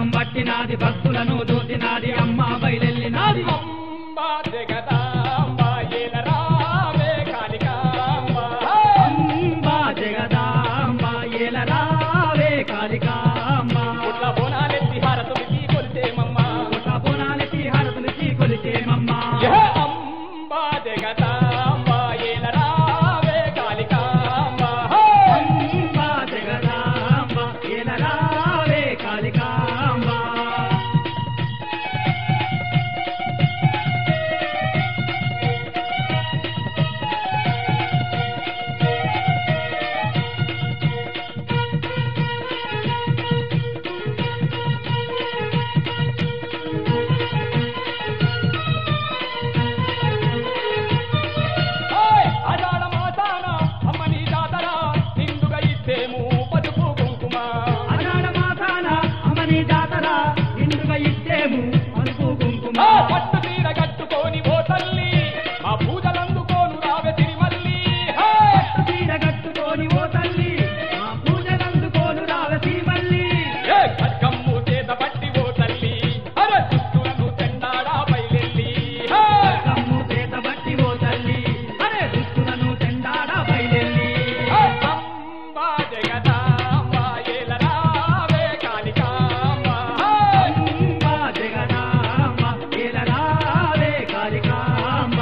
శూలం పట్టినాది భక్తులను దూసినాది అమ్మ బయలెల్లినాది అంబా జగదాంబ ఏలరావే కాళికాంబ అంబా జగదాంబ ఏలరావే కాళికాంబ పుట్ల బోనాలెత్తి హారతులకి కొలిసేమమ్మ పుట్ట పునాలకి హారతులకి కొలిచేమమ్మ యహ అంబా జగదాంబ ఏలరావే కాళికాంబ అంబా జగదాంబ ఏలరావే కాళికాంబ ఓయ్ ఆషాఢ మాసాన అమ్మని జాతర నిండుగా ఇచ్చేము పసుపు కుంకుమ అనాడ మాసాన అమని జాతర ఇందుగా ఇచ్చేము పలుపు కుంకుమ ఆ పట్టు తీర కట్టుకొని ఓ తల్లి మా పూజలందుకోను రావే తిరుమల్లి హే! తీర కట్టుకొని ఓ తల్లి మా పూజలందుకోను రావసి మల్లి ఏ ఖడ్గమ్ము చేత పట్టి ఓ తల్లి అర దుస్తులను తెండాడా బయలెల్లి హే! కమ్ము చేత బట్టి ఓ తల్లి అరే దుస్తులను తెండాడ బయలెల్లి హే! అంబా జగదాంబ ఏలరావే కాళికాంబ హే! అంబా జగదాంబ ఏలరావే కాళికాంబ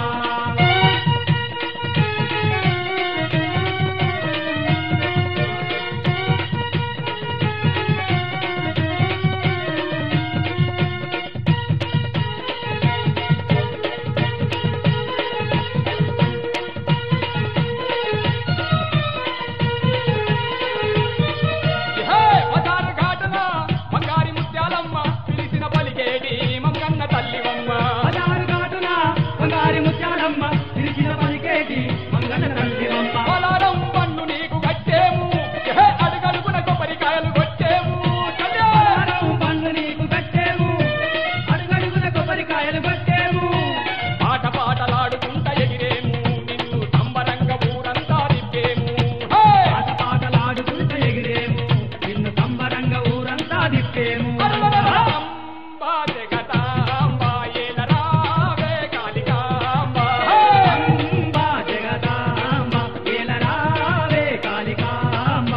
హే! పదారు ఘాటన బంగారి ముత్యాలమ్మ పిలిచిన పలికేడి మంగన్న తల్లివమ్మ పదారు కాటున బంగారి ముత్యాలమ్మ పిలిచిన పలికేటి మంగళ తల్లివమ్మ పొలారం పన్ను నీకు కట్టేము హే! అడుగడుగున కొబ్బరికాయలు కొట్టేము చల్లే! పలారం పండ్లు నీకు కట్టేము అడుగడుగున కొబ్బరికాయలు కొట్టేము పాట పాటలాడుకుంట ఎగిరేము నిన్ను సంబరంగా ఊరంతా తిప్పేము హే! పాట పాటలాడుకుంటూ ఎగిరేము నిన్ను సంబరంగా ఊరంతా తిప్పేము అంబా జగదాంబ ఏలరావే కాళికాంబ హే! అంబా జగదాంబ ఏలరావే కాళికాంబ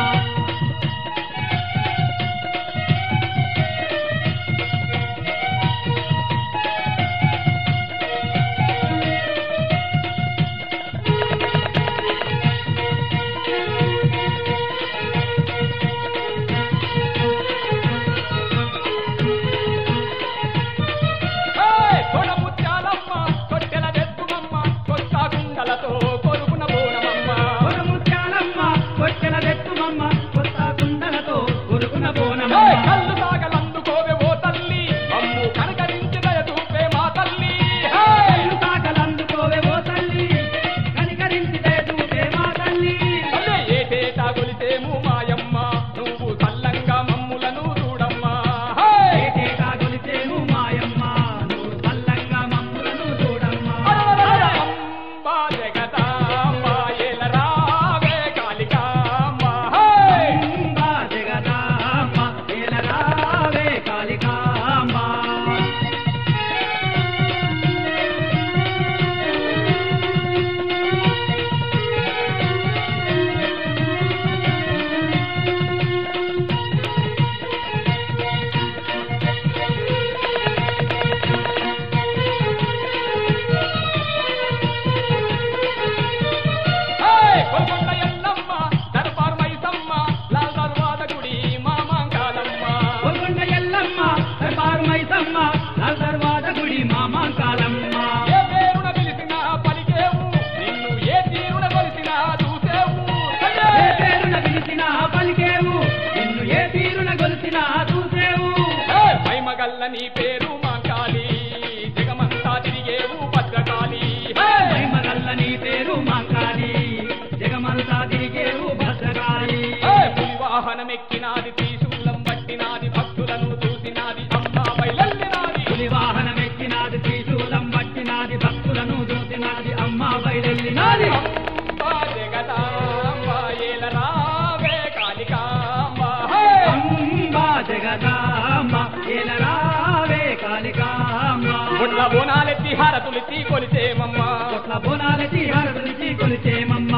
హే! కొడ ముత్యాలమ్మ కొట్టెల వెత్తుమమ్మ కొత్త కుండలతో కొరుకున బోనమమ్మ కొన ముత్యాలమ్మ కొట్టెల వెట్టుమమ్మ కొత్త కుండలతో కొరుకున హే! బోనమ్మ కళ్ళు తాగలందుకోవే ఓ తల్లి అమ్ము కనకరించి దయ చూపే మా తల్లి హే! కళ్ళు తాకలందుకోవే ఓ తల్లి కనికరించి దయచూపే మా తల్లి తల్లి ఏటేటా గొలిసేము మాయమ్మ నువ్వు చల్లంగా మమ్ములను చూడమ్మా హే! ఏటేటా కొలిచేము మాయమ్మ నువ్వు చల్లంగా మమ్ములను చూడమ్మా అంబా జగదాంబ ఏలరావే కాళికాంబ హే! అంబా జగదాంబ ఏలరావే కాళికాంబ హే! కొల్గొండ ఎల్లమ్మ దర్బార్ మైసమ్మ లాల్ దర్వాద గుడి మామాంకాలమ్మ గోల్కొండ ఎల్లమ్మ దర్బారు మైసమ్మ లాల్ దర్వాజ గుడి మామాంకాలమ్మ ఏ పేరున పిలిచినా పలికేవు నిన్ను ఏ తీరున కొలిసినా చూసేవు తల్లి! ఏ పేరున పిలిచినా పలికేవు నిన్ను ఏ తీరున గొలిచినా చూసేవు హే! మైమగల్ల నీ పేరు మాంకాలి జగమంతా తిరిగేవు భద్రకాళి హే! మహిమగల్ల నీ పేరు మాంకాలి జగమంతా తిరిగేవు భద్రకాళి హే! పులి వాహనమెక్కినాది త్రిశూలం పట్టినాది భక్తులను చూసినాది అమ్మా బయలెల్లినాది పులి వాహనమెక్కినాది త్రిశూలం పట్టినాది భక్తులను దూసినాది అమ్మ బయలెల్లినాది అంబా జగదాంబ ఏలరావే కాళికాంబ హే! అంబా జగదాంబ గుడ్ల బోనాలెత్తి హారతులిచ్చి కొలిచేమమ్మా కొట్ల బోనాలెత్తి హారతులిచ్చి కొలిచేమమ్మ